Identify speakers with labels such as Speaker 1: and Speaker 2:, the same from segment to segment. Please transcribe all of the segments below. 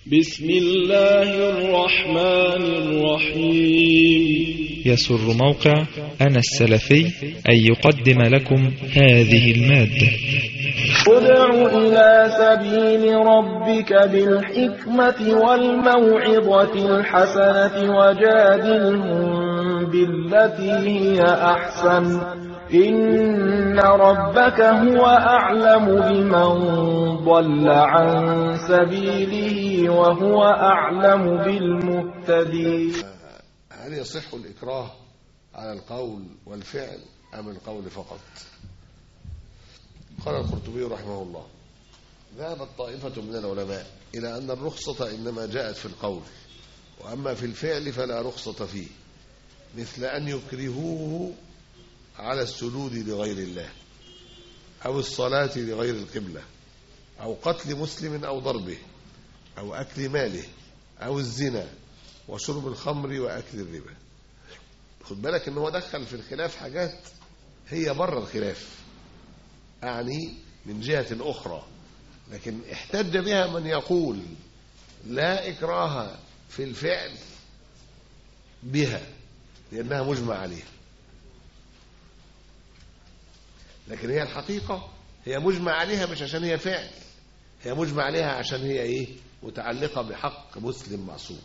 Speaker 1: بسم الله الرحمن الرحيم
Speaker 2: يسر موقع أنا السلفي أن يقدم لكم هذه المادة
Speaker 3: ادع إلى سبيل ربك بالحكمة والموعظة الحسنة وجادلهم بالتي هي أحسن إن ربك هو أعلم بمن ضل عن سبيله وهو أعلم بالمهتدين
Speaker 4: هل يصح الإكراه على القول والفعل أم القول فقط قال القرطبي رحمه الله ذهبت طائفة من العلماء إلى أن الرخصة إنما جاءت في القول وأما في الفعل فلا رخصة فيه مثل أن يكرهوه على السجود لغير الله أو الصلاة لغير القبلة أو قتل مسلم أو ضربه أو أكل ماله أو الزنا وشرب الخمر وأكل الربا خد بالك ان هو دخل في الخلاف حاجات هي بره الخلاف أعني من جهة أخرى لكن احتج بها من يقول لا إكراه في الفعل بها لأنها مجمع عليها لكن هي الحقيقة هي مجمع عليها مش عشان هي فعل هي مجمع عليها عشان هي ايه متعلقة بحق مسلم معصوم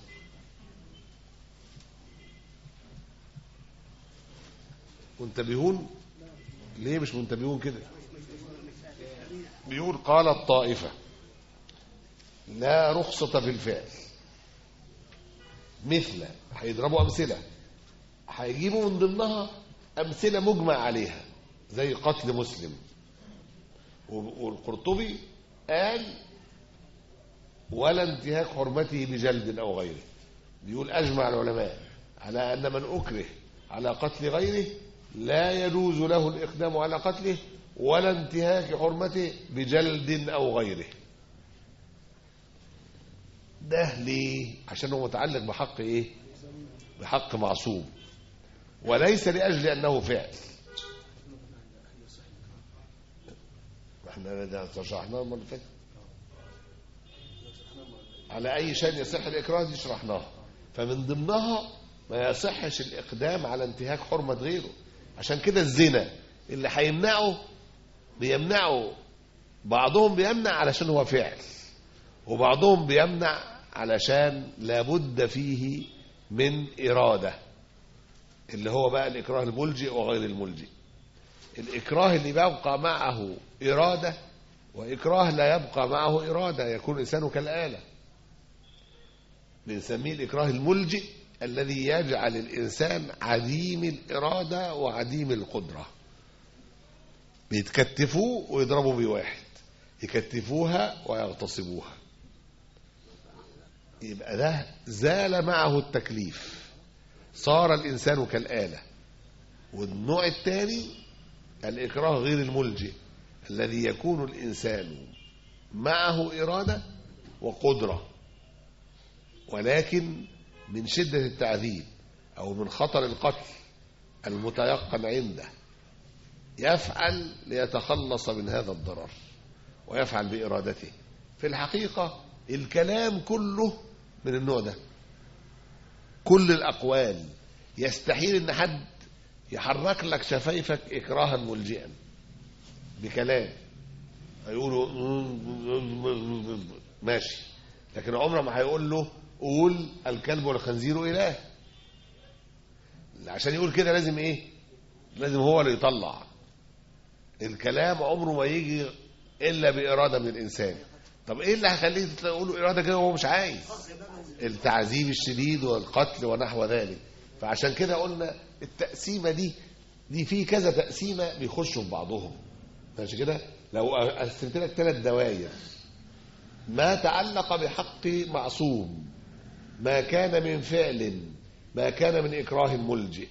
Speaker 4: منتبهون ليه مش منتبهون كده بيقول قال الطائفة لا رخصة في الفعل مثل هيضربوا أمثلة هيجيبوا من ضمنها أمثلة مجمع عليها زي قتل مسلم والقرطبي قال ولا انتهاك حرمته بجلد أو غيره بيقول أجمع العلماء على أن من أكره على قتل غيره لا يجوز له الإقدام على قتله ولا انتهاك حرمته بجلد أو غيره ده ليه عشان هو متعلق بحق ايه بحق معصوم وليس لأجل أنه فعل احنا ده شرحناه المره اللي فاتت على اي شيء يصح الاكراه دي شرحناها فمن ضمنها ما يصحش الاقدام على انتهاك حرمه غيره عشان كده الزنا اللي هيمنعه بيمنعه بعضهم بيمنع علشان هو فعل وبعضهم بيمنع علشان لابد فيه من إرادة اللي هو بقى الإكراه الملجئ وغير الملجئ الإكراه اللي يبقى معه إرادة وإكراه لا يبقى معه إرادة يكون الإنسان كالآلة بنسميه الإكراه الملجئ الذي يجعل الإنسان عديم الإرادة وعديم القدرة بيتكتفوه ويضربوا بواحد يكتفوها ويغتصبوها يبقى ده زال معه التكليف صار الإنسان كالآلة والنوع الثاني الإكراه غير الملجئ الذي يكون الإنسان معه إرادة وقدرة ولكن من شدة التعذيب أو من خطر القتل المتيقن عنده يفعل ليتخلص من هذا الضرر ويفعل بإرادته في الحقيقة الكلام كله من النوع ده كل الأقوال يستحيل ان حد يحرك لك شفايفك إكراها ملجئا بكلام هيقولوا ماشي لكن عمره ما هيقول له قول الكلب والخنزير إله عشان يقول كده لازم ايه لازم هو اللي يطلع الكلام عمره ما يجي الا باراده من الانسان طب ايه اللي هيخليه تقول اراده كده وهو مش عايز التعذيب الشديد والقتل ونحو ذلك فعشان كده قلنا التقسيمه دي دي في كذا تقسيمه بيخشوا في بعضهم ماشي كده لو قسمت لك ثلاث دوائر ما تعلق بحق معصوم ما كان من فعل ما كان من إكراه ملجئ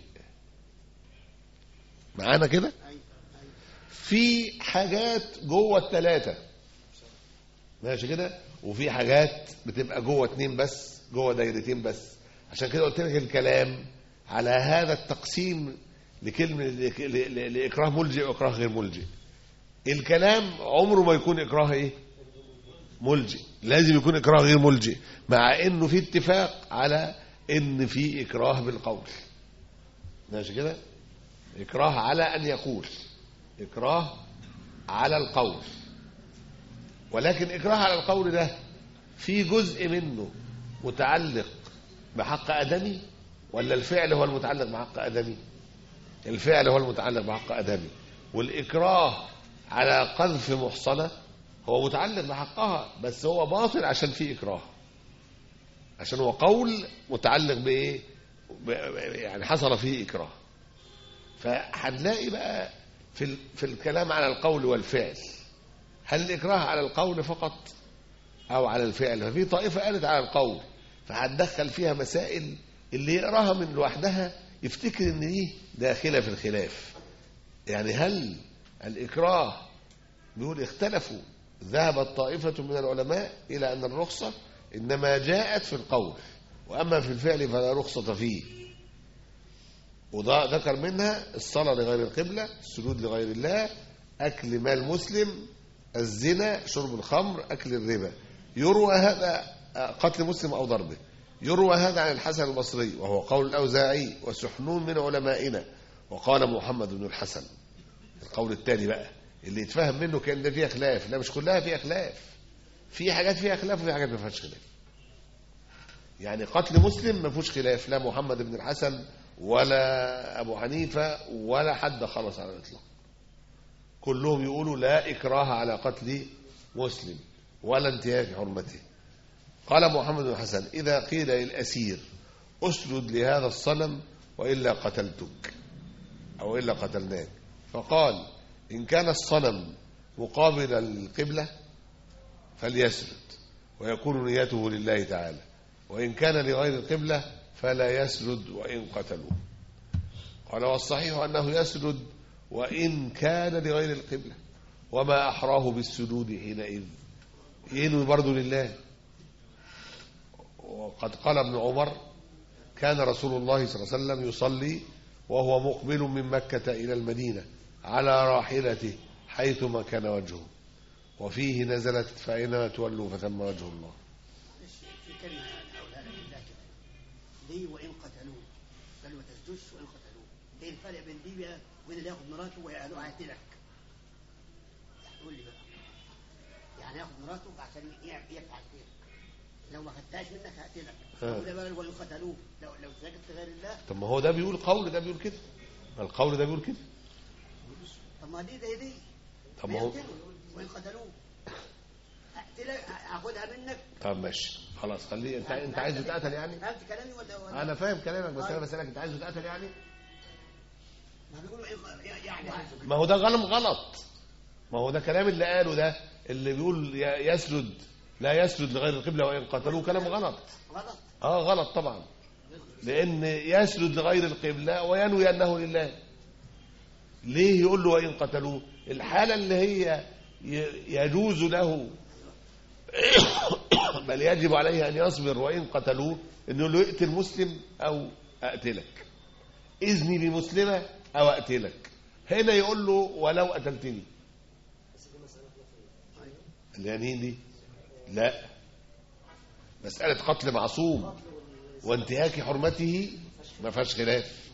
Speaker 4: معانا كده في حاجات جوه الثلاثة ماشي كده وفي حاجات بتبقى جوه اتنين بس جوه دايرتين بس عشان كده قلت لك الكلام على هذا التقسيم لكلمة لإكراه ملجئ وإكراه غير ملجئ الكلام عمره ما يكون إكراه إيه ملجئ لازم يكون إكراه غير ملجئ مع إنه في اتفاق على إن في إكراه بالقول ماشي كده إكراه على أن يقول إكراه على القول ولكن إكراه على القول ده في جزء منه متعلق بحق آدمي ولا الفعل هو المتعلق بحق آدمي الفعل هو المتعلق بحق آدمي والإكراه على قذف محصنة هو متعلق بحقها بس هو باطل عشان فيه إكراه عشان هو قول متعلق بإيه ب- يعني حصل فيه إكراه فهنلاقي بقى في ال- في الكلام على القول والفعل هل الإكراه على القول فقط أو على الفعل ففي طائفة قالت على القول فهتدخل فيها مسائل اللي يقراها من لوحدها يفتكر ان دي داخله في الخلاف يعني هل الإكراه بيقول اختلفوا ذهبت طائفة من العلماء إلى أن الرخصة إنما جاءت في القول وأما في الفعل فلا رخصة فيه وده ذكر منها الصلاة لغير القبلة السجود لغير الله أكل مال مسلم الزنا شرب الخمر أكل الربا يروى هذا قتل مسلم أو ضربه يروى هذا عن الحسن البصري وهو قول الأوزاعي وسحنون من علمائنا وقال محمد بن الحسن القول الثاني بقى اللي يتفهم منه كان ده فيها خلاف لا مش كلها فيها خلاف في حاجات فيها خلاف وفي حاجات ما فيهاش خلاف يعني قتل مسلم ما فيهوش خلاف لا محمد بن الحسن ولا ابو حنيفه ولا حد خلص على الاطلاق كلهم يقولوا لا اكراه على قتل مسلم ولا انتهاك حرمته قال محمد بن الحسن اذا قيل للاسير اسجد لهذا الصنم والا قتلتك او الا قتلناك فقال ان كان الصنم مقابل القبله فليسجد ويكون نيته لله تعالى وإن كان لغير القبلة فلا يسجد وإن قتلوه قال والصحيح أنه يسجد وإن كان لغير القبلة وما أحراه بالسجود حينئذ ينوي برضه لله وقد قال ابن عمر كان رسول الله صلى الله عليه وسلم يصلي وهو مقبل من مكة إلى المدينة على راحلته حيثما كان وجهه وفيه نزلت فأينما تولوا فثم وجه الله
Speaker 5: في كلمة أقولها لك بالله كده ليه وإن قتلوه قال ما تسجدش وإن قتلوه إيه الفرق بين دي بقى وبين اللي ياخد مراته ويقالوا هقتلك يعني قول لي بقى يعني ياخد مراته عشان يعمل يفعل كده لو ما خدتهاش منك هقتلك
Speaker 4: آه.
Speaker 5: وده بقى وإن قتلوه لو لو سجدت غير الله
Speaker 4: طب ما هو ده بيقول قول ده بيقول كده ما القول ده بيقول كده
Speaker 5: طب ما دي زي دي
Speaker 4: طب ما هو
Speaker 5: يقتلوا وإن قتلوه هقتلك هاخدها منك
Speaker 4: طب ماشي خلاص خليه انت انت عايزه يتقتل يعني
Speaker 5: فهمت كلامي ولا ولا
Speaker 4: انا فاهم كلامك بس انا
Speaker 5: طيب.
Speaker 4: بسالك انت عايزه يتقتل يعني
Speaker 5: ما بيقولوا إيه يعني
Speaker 4: ما هو ده غلط غلط ما هو ده كلام اللي قاله ده اللي بيقول ي- يسجد لا يسجد لغير القبلة وإن قتلوه كلام غلط
Speaker 5: غلط
Speaker 4: اه غلط طبعا لأن يسجد لغير القبلة وينوي أنه لله ليه يقول له وإن قتلوه الحالة اللي هي ي- يجوز له بل يجب عليه أن يصبر وإن قتلوه إنه يقول له اقتل مسلم أو أقتلك إذني بمسلمة أو أقتلك هنا يقول له ولو قتلتني اليمين دي لا مسألة قتل معصوم وانتهاك حرمته ما فيهاش خلاف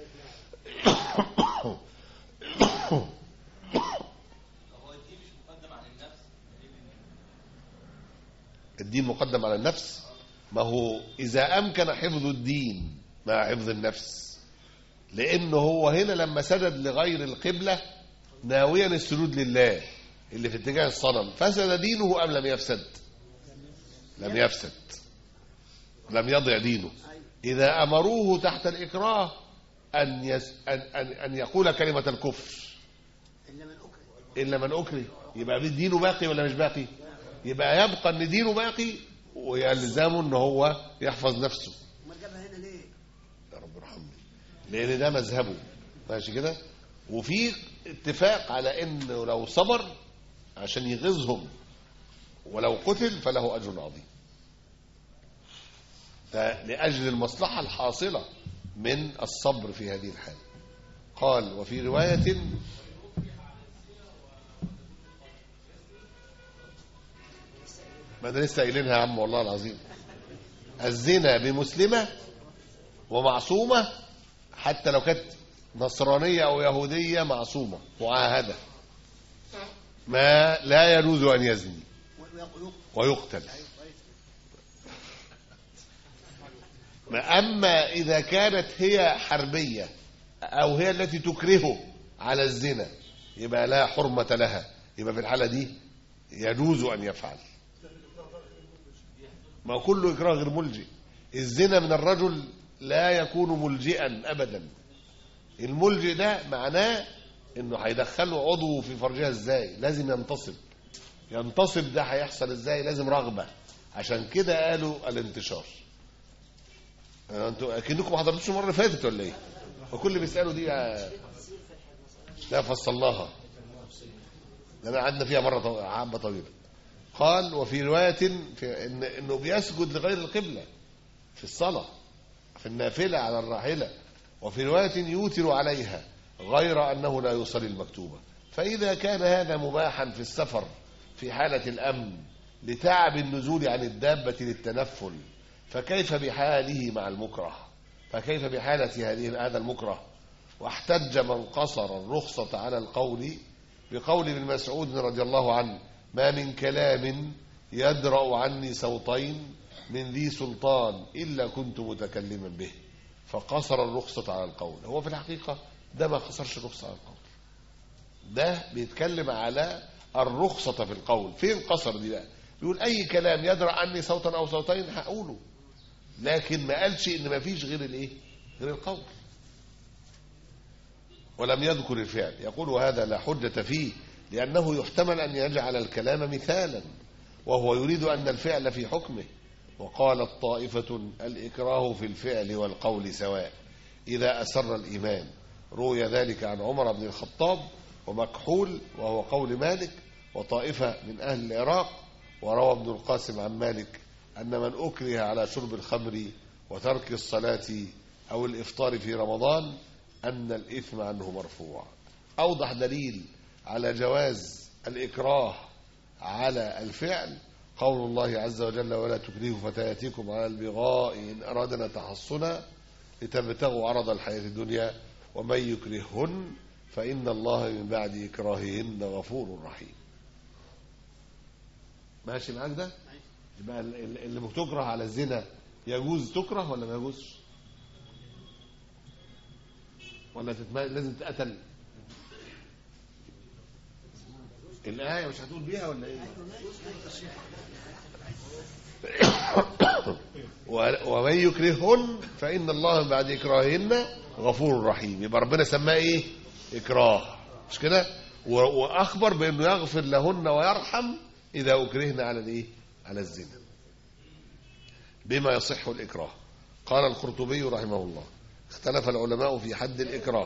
Speaker 4: الدين مقدم على النفس ما هو إذا أمكن حفظ الدين مع حفظ النفس لأنه هو هنا لما سجد لغير القبلة ناويا السجود لله اللي في اتجاه الصنم فسد دينه أم لم يفسد لم يفسد لم يضع دينه إذا أمروه تحت الإكراه أن, يس أن, أن, أن يقول كلمة الكفر
Speaker 5: إلا من أكره
Speaker 4: إلا من أكره يبقى دينه باقي ولا مش باقي يبقى يبقى أن دينه باقي ويلزمه أن هو يحفظ نفسه
Speaker 5: أمال جابها هنا ليه؟
Speaker 4: يا رب ارحمني لان ده مذهبه ماشي كده وفي اتفاق على انه لو صبر عشان يغيظهم ولو قتل فله اجر عظيم ده لاجل المصلحه الحاصله من الصبر في هذه الحاله قال وفي روايه ما ده لسه قايلينها يا عم والله العظيم الزنا بمسلمة ومعصومة حتى لو كانت نصرانية أو يهودية معصومة معاهدة ما لا يجوز أن يزني
Speaker 5: ويقول
Speaker 4: ويقتل ما أما إذا كانت هي حربية أو هي التي تكرهه على الزنا يبقى لا حرمة لها يبقى في الحالة دي يجوز أن يفعل ما كله إكراه غير ملجئ الزنا من الرجل لا يكون ملجئا أبدا الملجئ ده معناه انه هيدخله عضو في فرجها ازاي لازم ينتصب ينتصب ده هيحصل ازاي لازم رغبة عشان كده قالوا الانتشار آه، انتوا اكنكم ما حضرتوش المره اللي فاتت ولا ايه وكل اللي بيسالوا دي آه، لا فصلناها ده انا قعدنا فيها مره طو... عامه طويله قال وفي روايه في إن انه بيسجد لغير القبله في الصلاه في النافله على الراحله وفي روايه يوتر عليها غير انه لا يصلي المكتوبه فاذا كان هذا مباحا في السفر في حاله الامن لتعب النزول عن الدابه للتنفل فكيف بحاله مع المكره فكيف بحالة هذه هذا المكره واحتج من قصر الرخصة على القول بقول ابن مسعود رضي الله عنه ما من كلام يدرأ عني صوتين من ذي سلطان إلا كنت متكلما به فقصر الرخصة على القول هو في الحقيقة ده ما قصرش الرخصة على القول ده بيتكلم على الرخصة في القول فين قصر دي بقى بيقول أي كلام يدرأ عني صوتا أو صوتين هقوله لكن ما قالش ان ما فيش غير الايه غير القول ولم يذكر الفعل يقول وهذا لا حجة فيه لأنه يحتمل أن يجعل الكلام مثالا وهو يريد أن الفعل في حكمه وقالت طائفة الإكراه في الفعل والقول سواء إذا أسر الإيمان روي ذلك عن عمر بن الخطاب ومكحول وهو قول مالك وطائفة من أهل العراق وروى ابن القاسم عن مالك أن من أكره على شرب الخمر وترك الصلاة أو الإفطار في رمضان أن الإثم عنه مرفوع أوضح دليل على جواز الإكراه على الفعل قول الله عز وجل ولا تكرهوا فتياتكم على البغاء إن أرادنا تحصنا لتبتغوا عرض الحياة الدنيا ومن يكرههن فإن الله من بعد إكراههن غفور رحيم ماشي معاك ده يبقى ال- ال- اللي بتكره على الزنا يجوز تكره ولا ما يجوزش ولا تتم... لازم تتقتل الآية مش هتقول بيها ولا ايه و- ومن يكرههن فإن الله من بعد إكراههن غفور رحيم يبقى ربنا سماه ايه إكراه مش كده و- وأخبر بأنه يغفر لهن ويرحم إذا أكرهن على الايه على الزنا بما يصح الإكراه قال القرطبي رحمه الله اختلف العلماء في حد الإكراه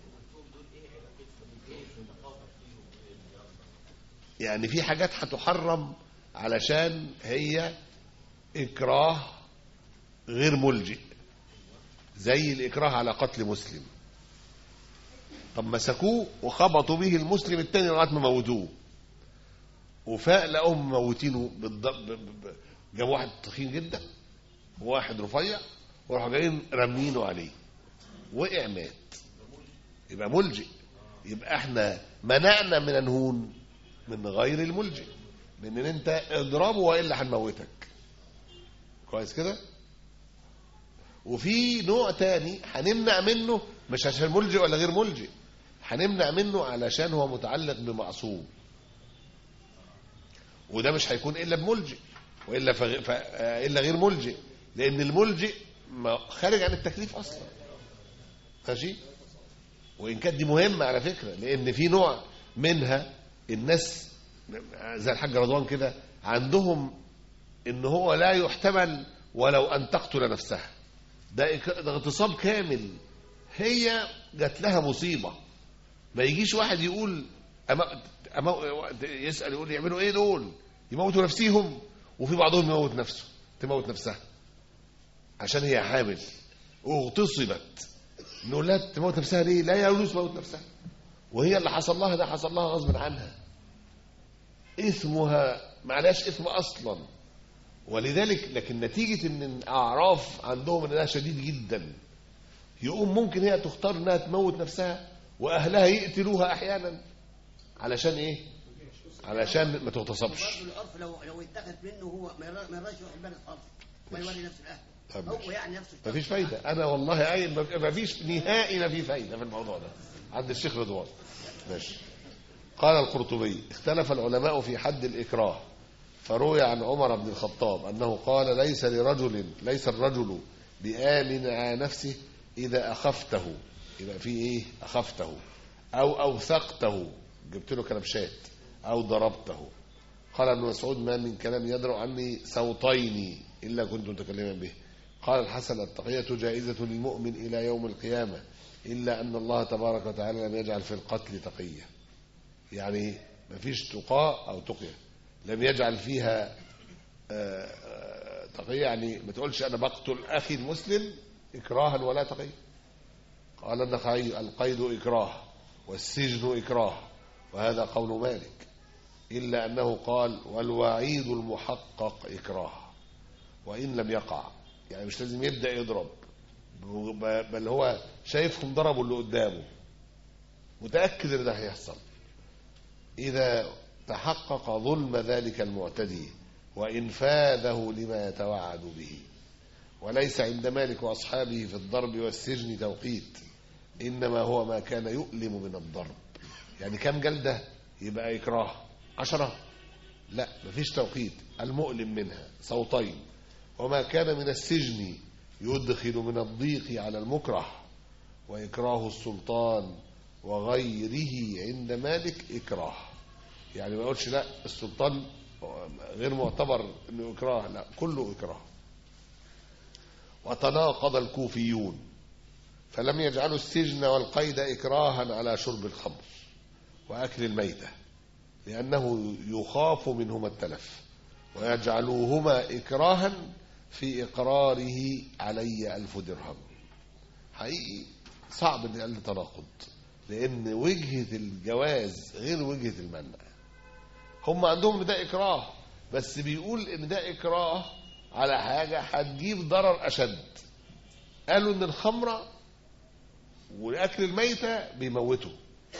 Speaker 4: يعني في حاجات هتحرم علشان هي إكراه غير ملجئ زي الإكراه على قتل مسلم طب مسكوه وخبطوا به المسلم التاني لغايه ما موتوه وفاق لقوهم موتينه بالضبط جاب واحد تخين جدا وواحد رفيع وراحوا جايين رامينه عليه وقع مات يبقى ملجئ يبقى احنا منعنا من النهون من غير الملجئ من ان انت اضربه والا هنموتك كويس كده وفي نوع تاني هنمنع منه مش عشان ملجئ ولا غير ملجئ هنمنع منه علشان هو متعلق بمعصوم وده مش هيكون الا بملجئ والا فغ... ف... آه، الا غير ملجئ لان الملجئ ما خارج عن التكليف اصلا ماشي وان كانت دي مهمه على فكره لان في نوع منها الناس زي الحاج رضوان كده عندهم ان هو لا يحتمل ولو ان تقتل نفسها ده إك- ده اغتصاب كامل هي جات لها مصيبه ما يجيش واحد يقول أما أما يسال يقول يعملوا ايه دول يموتوا نفسيهم وفي بعضهم يموت نفسه تموت نفسها عشان هي حامل واغتصبت نقول لها تموت نفسها ليه لا يجوز تموت نفسها وهي اللي حصل لها ده حصل لها غصب عنها اسمها معلهاش اسم اصلا ولذلك لكن نتيجة ان الاعراف عندهم انها شديد جدا يقوم ممكن هي تختار انها تموت نفسها واهلها يقتلوها احيانا علشان ايه علشان ما تغتصبش
Speaker 5: برضه العرف لو لو اتخذ منه هو ما يرا- ما يرضاش يروح البلد خالص ما يوري نفسه لاهله
Speaker 4: طب
Speaker 5: هو
Speaker 4: ماشي.
Speaker 5: يعني نفسه
Speaker 4: مفيش فايدة أنا والله قايل مف- مفيش نهائي لا في فايدة في الموضوع ده عند الشيخ رضوان ماشي قال القرطبي اختلف العلماء في حد الإكراه فروي عن عمر بن الخطاب أنه قال ليس لرجل ليس الرجل بآمن على نفسه إذا أخفته يبقى في إيه أخفته أو أوثقته جبت له كلبشات أو ضربته قال ابن مسعود ما من كلام يدرأ عني صوتين إلا كنت متكلما به قال الحسن التقية جائزة للمؤمن إلى يوم القيامة إلا أن الله تبارك وتعالى لم يجعل في القتل تقية يعني ما فيش تقاء أو تقية لم يجعل فيها آه، آه، تقية يعني ما تقولش أنا بقتل أخي المسلم إكراها ولا تقية قال النخعي القيد إكراه والسجن إكراه وهذا قول مالك إلا أنه قال والوعيد المحقق إكراه وإن لم يقع يعني مش لازم يبدأ يضرب ب- بل هو شايفهم ضربوا اللي قدامه متأكد ان ده هيحصل إذا تحقق ظلم ذلك المعتدي وإنفاذه لما يتوعد به وليس عند مالك وأصحابه في الضرب والسجن توقيت إنما هو ما كان يؤلم من الضرب يعني كم جلدة يبقى إكراه عشرة لا مفيش توقيت المؤلم منها صوتين وما كان من السجن يدخل من الضيق على المكره وإكراه السلطان وغيره عند مالك إكراه يعني ما يقولش لا السلطان غير معتبر انه إكراه لا كله إكراه وتناقض الكوفيون فلم يجعلوا السجن والقيد إكراها على شرب الخمر وأكل الميتة لأنه يخاف منهما التلف ويجعلوهما إكراها في إقراره علي ألف درهم حقيقي صعب ان يقل تناقض لان وجهه الجواز غير وجهه المنع هم عندهم إن ده اكراه بس بيقول ان ده اكراه على حاجه هتجيب ضرر اشد قالوا ان الخمره واكل الميته بيموتوا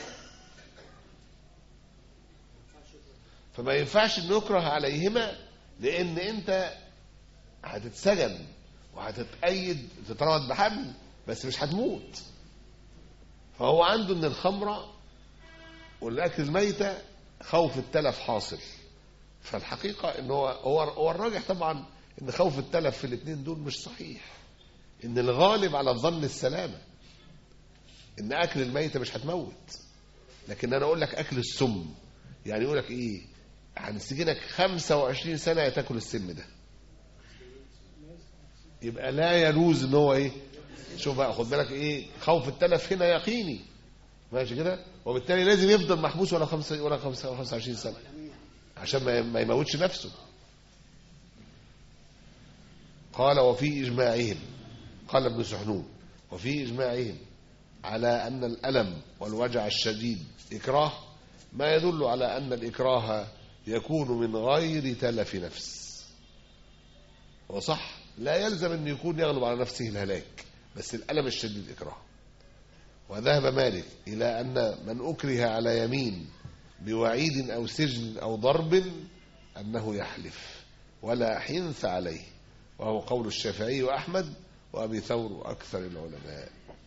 Speaker 4: فما ينفعش ان نكره عليهما لان انت هتتسجن وهتتأيد تتربط بحبل بس مش هتموت فهو عنده ان الخمرة والاكل الميتة خوف التلف حاصل فالحقيقة ان هو هو, هو الراجح طبعا ان خوف التلف في الاثنين دول مش صحيح ان الغالب على الظن السلامة ان اكل الميتة مش هتموت لكن انا اقول لك اكل السم يعني يقول لك ايه هنسجنك 25 سنة تاكل السم ده يبقى لا يجوز ان هو ايه شوف بقى خد بالك ايه خوف التلف هنا يقيني ماشي كده وبالتالي لازم يفضل محبوس ولا خمسة ولا خمسة ولا 25 سنه عشان ما ما يموتش نفسه قال وفي اجماعهم قال ابن سحنون وفي اجماعهم على ان الالم والوجع الشديد اكراه ما يدل على ان الاكراه يكون من غير تلف نفس وصح لا يلزم أن يكون يغلب على نفسه الهلاك بس الألم الشديد إكراه وذهب مالك إلى أن من أكره على يمين بوعيد أو سجن أو ضرب أنه يحلف ولا حنث عليه وهو قول الشافعي وأحمد وأبي ثور وأكثر العلماء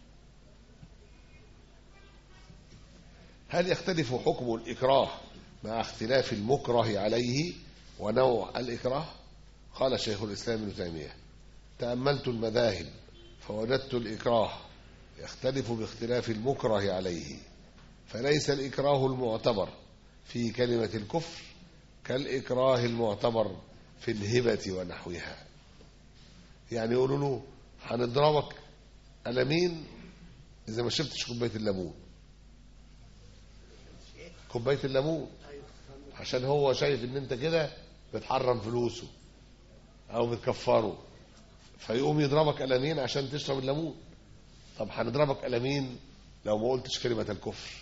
Speaker 4: هل يختلف حكم الإكراه مع اختلاف المكره عليه ونوع الإكراه قال شيخ الإسلام ابن تيمية تأملت المذاهب فوجدت الإكراه يختلف باختلاف المكره عليه فليس الإكراه المعتبر في كلمة الكفر كالإكراه المعتبر في الهبة ونحوها يعني يقولوا له هنضربك ألمين إذا ما شربتش كوباية الليمون كوباية الليمون عشان هو شايف ان انت كده بتحرم فلوسه او بتكفره فيقوم يضربك قلمين عشان تشرب الليمون طب هنضربك قلمين لو ما قلتش كلمة الكفر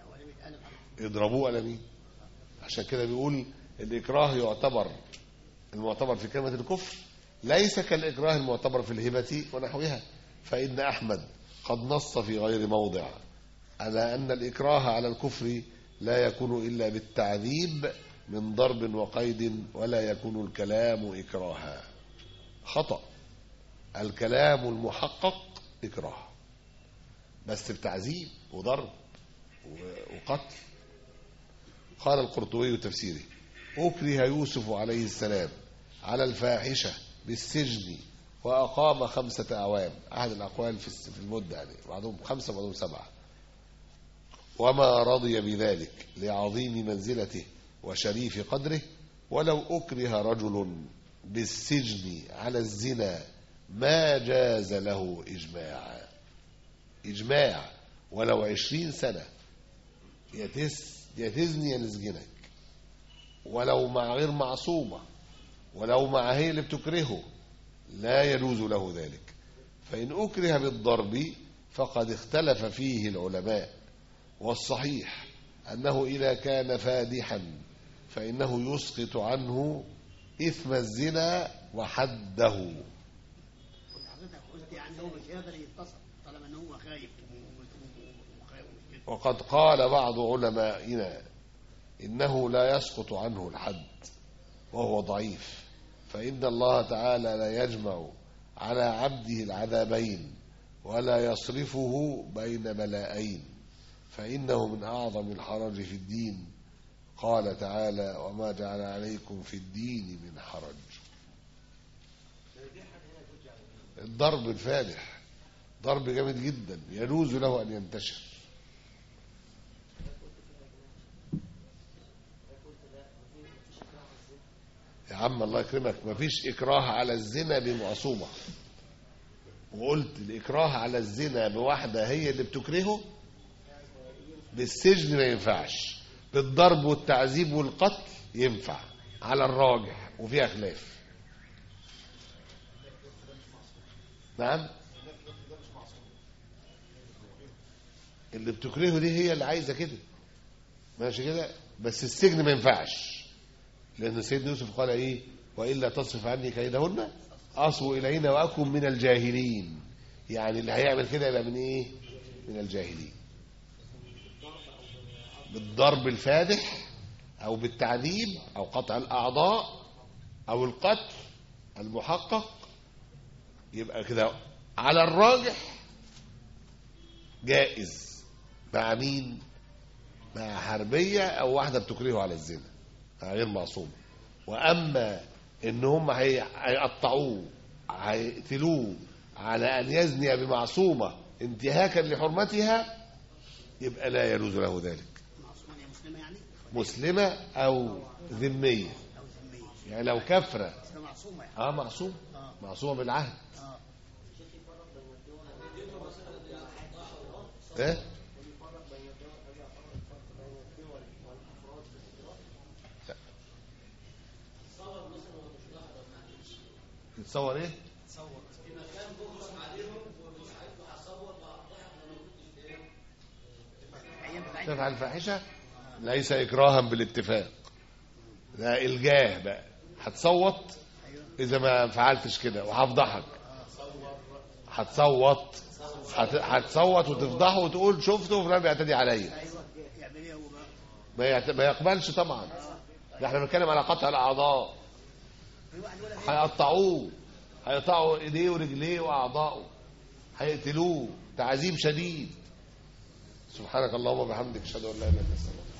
Speaker 4: يضربوه قلمين عشان كده بيقول الإكراه يعتبر المعتبر في كلمة الكفر ليس كالإكراه المعتبر في الهبة ونحوها فإن أحمد قد نص في غير موضع على أن الإكراه على الكفر لا يكون إلا بالتعذيب من ضرب وقيد ولا يكون الكلام إكراها خطأ الكلام المحقق إكراه بس بتعذيب وضرب و- وقتل قال القرطبي تفسيره أكره يوسف عليه السلام على الفاحشة بالسجن وأقام خمسة أعوام أحد الأقوال في الس- في المدة يعني بعضهم خمسة وبعضهم سبعة وما رضي بذلك لعظيم منزلته وشريف قدره ولو أكره رجل بالسجن على الزنا ما جاز له إجماعا إجماع ولو عشرين سنة يتس يتزني ينسجنك ولو مع غير معصومة ولو مع هي اللي بتكرهه لا يجوز له ذلك فإن أكره بالضرب فقد اختلف فيه العلماء والصحيح أنه إذا كان فادحا فإنه يسقط عنه إثم الزنا وحده
Speaker 5: حضرتك قلت يعني هو مش قادر يتصل طالما ان هو خايف و- و- و- وخايف كده.
Speaker 4: وقد قال بعض علمائنا إنه لا يسقط عنه الحد وهو ضعيف فإن الله تعالى لا يجمع على عبده العذابين ولا يصرفه بين بلاءين فإنه من أعظم الحرج في الدين قال تعالى وما جعل عليكم في الدين من حرج الضرب الفادح ضرب جامد جدا يجوز له أن ينتشر يا عم الله يكرمك مفيش إكراه على الزنا بمعصومة وقلت الإكراه على الزنا بواحدة هي اللي بتكرهه بالسجن ما ينفعش بالضرب والتعذيب والقتل ينفع على الراجح وفيها خلاف نعم اللي بتكرهه دي هي اللي عايزه كده ماشي كده بس السجن ما ينفعش لان سيدنا يوسف قال ايه والا تصرف عني كيدهن اصو الينا واكن من الجاهلين يعني اللي هيعمل كده يبقى من ايه من الجاهلين بالضرب الفادح او بالتعذيب او قطع الاعضاء او القتل المحقق يبقى كده على الراجح جائز مع مين مع حربية أو واحدة بتكرهه على الزنا مع غير معصومة وأما إن هم هي- هيقطعوه هيقتلوه على أن يزني بمعصومة انتهاكا لحرمتها يبقى لا يجوز له ذلك
Speaker 5: معصومة هي مسلمة يعني
Speaker 4: مسلمة أو ذمية
Speaker 5: او ذمية
Speaker 4: يعني لو كفرة
Speaker 5: بس معصومة يعني
Speaker 4: اه معصوم
Speaker 5: اه
Speaker 4: معصومة بالعهد
Speaker 5: اه
Speaker 4: ايه لا. يتصور ايه
Speaker 5: الايام بتاعتنا
Speaker 4: تفعل الفاحشة ليس إكراها بالاتفاق لا إلجاه بقى هتصوت إذا ما فعلتش كده وهفضحك هتصوت هت- هتصوت وتفضحه وتقول شفته فلان بيعتدي عليا
Speaker 5: ايوه يعمل ايه هو بقى
Speaker 4: ما يعت- ما يقبلش طبعا ده احنا بنتكلم على قطع الأعضاء
Speaker 5: في واحد يقول لك
Speaker 4: هيقطعوه هيقطعوا ايديه ورجليه واعضائه هيقتلوه تعذيب شديد سبحانك اللهم وبحمدك اشهد ان لا اله الا انت استغفرك